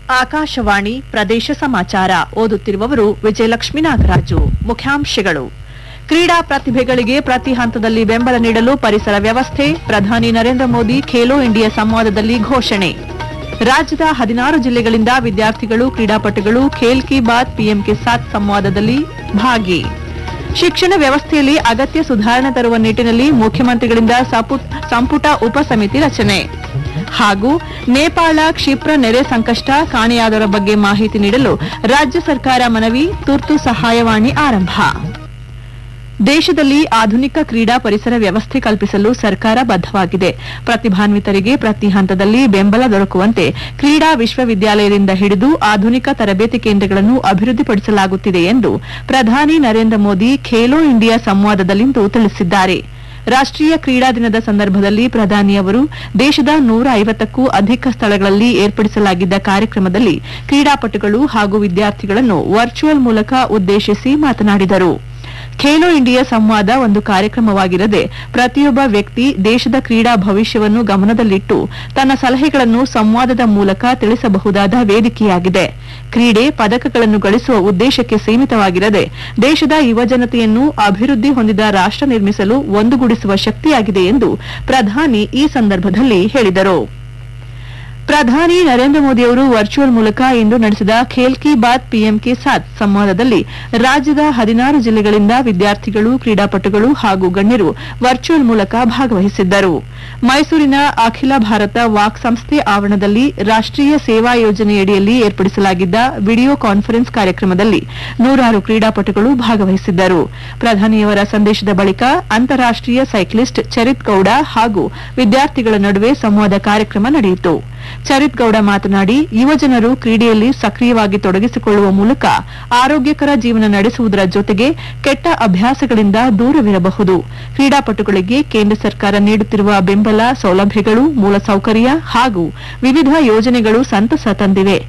ಆಕಾಶವಾಣಿ ಪ್ರದೇಶ ಸಮಾಚಾರ ಓದುತ್ತಿರುವವರು ವಿಜಯಲಕ್ಷ್ಮೀ ನಾಗರಾಜು ಮುಖ್ಯಾಂಶಗಳು ಕ್ರೀಡಾ ಪ್ರತಿಭೆಗಳಿಗೆ ಪ್ರತಿ ಹಂತದಲ್ಲಿ ಬೆಂಬಲ ನೀಡಲು ಪರಿಸರ ವ್ಯವಸ್ಥೆ ಪ್ರಧಾನಿ ನರೇಂದ್ರ ಮೋದಿ ಖೇಲೋ ಇಂಡಿಯಾ ಸಂವಾದದಲ್ಲಿ ಘೋಷಣೆ ರಾಜ್ಯದ ಹದಿನಾರು ಜಿಲ್ಲೆಗಳಿಂದ ವಿದ್ಯಾರ್ಥಿಗಳು ಕ್ರೀಡಾಪಟುಗಳು ಖೇಲ್ ಕಿ ಬಾತ್ ಪಿಎಂ ಕೆ ಸಾತ್ ಸಂವಾದದಲ್ಲಿ ಭಾಗಿ ಶಿಕ್ಷಣ ವ್ಯವಸ್ಥೆಯಲ್ಲಿ ಅಗತ್ಯ ಸುಧಾರಣೆ ತರುವ ನಿಟ್ಟಿನಲ್ಲಿ ಮುಖ್ಯಮಂತ್ರಿಗಳಿಂದ ಸಪು- ಸಂಪುಟ ಉಪಸಮಿತಿ ರಚನೆ ಹಾಗೂ ನೇಪಾಳ ಕ್ಷಿಪ್ರ ನೆರೆ ಸಂಕಷ್ಟ ಕಾಣೆಯಾದವರ ಬಗ್ಗೆ ಮಾಹಿತಿ ನೀಡಲು ರಾಜ್ಯ ಸರ್ಕಾರ ಮನವಿ ತುರ್ತು ಸಹಾಯವಾಣಿ ಆರಂಭ ದೇಶದಲ್ಲಿ ಆಧುನಿಕ ಕ್ರೀಡಾ ಪರಿಸರ ವ್ಯವಸ್ಥೆ ಕಲ್ಪಿಸಲು ಸರ್ಕಾರ ಬದ್ದವಾಗಿದೆ ಪ್ರತಿಭಾನ್ವಿತರಿಗೆ ಪ್ರತಿ ಹಂತದಲ್ಲಿ ಬೆಂಬಲ ದೊರಕುವಂತೆ ಕ್ರೀಡಾ ವಿಶ್ವವಿದ್ಯಾಲಯದಿಂದ ಹಿಡಿದು ಆಧುನಿಕ ತರಬೇತಿ ಕೇಂದ್ರಗಳನ್ನು ಅಭಿವೃದ್ಧಿಪಡಿಸಲಾಗುತ್ತಿದೆ ಎಂದು ಪ್ರಧಾನಿ ನರೇಂದ್ರ ಮೋದಿ ಖೇಲೋ ಇಂಡಿಯಾ ಸಂವಾದದಲ್ಲಿಂದು ತಿಳಿಸಿದ್ದಾರೆ ರಾಷ್ಟೀಯ ಕ್ರೀಡಾ ದಿನದ ಸಂದರ್ಭದಲ್ಲಿ ಪ್ರಧಾನಿ ಅವರು ದೇಶದ ನೂರ ಐವತ್ತಕ್ಕೂ ಅಧಿಕ ಸ್ಥಳಗಳಲ್ಲಿ ಏರ್ಪಡಿಸಲಾಗಿದ್ದ ಕಾರ್ಯಕ್ರಮದಲ್ಲಿ ಕ್ರೀಡಾಪಟುಗಳು ಹಾಗೂ ವಿದ್ಯಾರ್ಥಿಗಳನ್ನು ವರ್ಚುವಲ್ ಮೂಲಕ ಉದ್ದೇಶಿಸಿ ಮಾತನಾಡಿದರು ಖೇಲೋ ಇಂಡಿಯಾ ಸಂವಾದ ಒಂದು ಕಾರ್ಯಕ್ರಮವಾಗಿರದೆ ಪ್ರತಿಯೊಬ್ಬ ವ್ಯಕ್ತಿ ದೇಶದ ಕ್ರೀಡಾ ಭವಿಷ್ಯವನ್ನು ಗಮನದಲ್ಲಿಟ್ಟು ತನ್ನ ಸಲಹೆಗಳನ್ನು ಸಂವಾದದ ಮೂಲಕ ತಿಳಿಸಬಹುದಾದ ವೇದಿಕೆಯಾಗಿದೆ ಕ್ರೀಡೆ ಪದಕಗಳನ್ನು ಗಳಿಸುವ ಉದ್ದೇಶಕ್ಕೆ ಸೀಮಿತವಾಗಿರದೆ ದೇಶದ ಯುವಜನತೆಯನ್ನು ಅಭಿವೃದ್ಧಿ ಹೊಂದಿದ ರಾಷ್ಟ ನಿರ್ಮಿಸಲು ಒಂದುಗೂಡಿಸುವ ಶಕ್ತಿಯಾಗಿದೆ ಎಂದು ಪ್ರಧಾನಿ ಈ ಸಂದರ್ಭದಲ್ಲಿ ಹೇಳಿದರು ಪ್ರಧಾನಿ ನರೇಂದ್ರ ಮೋದಿ ಅವರು ವರ್ಚುವಲ್ ಮೂಲಕ ಇಂದು ನಡೆಸಿದ ಖೇಲ್ ಕಿ ಬಾತ್ ಪಿಎಂ ಕೆ ಸಾತ್ ಸಂವಾದದಲ್ಲಿ ರಾಜ್ಯದ ಹದಿನಾರು ಜಿಲ್ಲೆಗಳಿಂದ ವಿದ್ಯಾರ್ಥಿಗಳು ಕ್ರೀಡಾಪಟುಗಳು ಹಾಗೂ ಗಣ್ಯರು ವರ್ಚುವಲ್ ಮೂಲಕ ಭಾಗವಹಿಸಿದ್ದರು ಮೈಸೂರಿನ ಅಖಿಲ ಭಾರತ ವಾಕ್ ಸಂಸ್ಥೆ ಆವರಣದಲ್ಲಿ ರಾಷ್ಟೀಯ ಸೇವಾ ಯೋಜನೆಯಡಿಯಲ್ಲಿ ಏರ್ಪಡಿಸಲಾಗಿದ್ದ ವಿಡಿಯೋ ಕಾನ್ಫರೆನ್ಸ್ ಕಾರ್ಯಕ್ರಮದಲ್ಲಿ ನೂರಾರು ಕ್ರೀಡಾಪಟುಗಳು ಭಾಗವಹಿಸಿದ್ದರು ಪ್ರಧಾನಿಯವರ ಸಂದೇಶದ ಬಳಿಕ ಅಂತಾರಾಷ್ಟೀಯ ಸೈಕ್ಲಿಸ್ಟ್ ಚರಿತ್ ಗೌಡ ಹಾಗೂ ವಿದ್ಯಾರ್ಥಿಗಳ ನಡುವೆ ಸಂವಾದ ಕಾರ್ಯಕ್ರಮ ನಡೆಯಿತು ಚರಿತ್ ಗೌಡ ಮಾತನಾಡಿ ಯುವಜನರು ಕ್ರೀಡೆಯಲ್ಲಿ ಸಕ್ರಿಯವಾಗಿ ತೊಡಗಿಸಿಕೊಳ್ಳುವ ಮೂಲಕ ಆರೋಗ್ಯಕರ ಜೀವನ ನಡೆಸುವುದರ ಜೊತೆಗೆ ಕೆಟ್ಟ ಅಭ್ಯಾಸಗಳಿಂದ ದೂರವಿರಬಹುದು ಕ್ರೀಡಾಪಟುಗಳಿಗೆ ಕೇಂದ್ರ ಸರ್ಕಾರ ನೀಡುತ್ತಿರುವ ಬೆಂಬಲ ಸೌಲಭ್ಯಗಳು ಮೂಲಸೌಕರ್ಯ ಹಾಗೂ ವಿವಿಧ ಯೋಜನೆಗಳು ಸಂತಸ ತಂದಿವೆ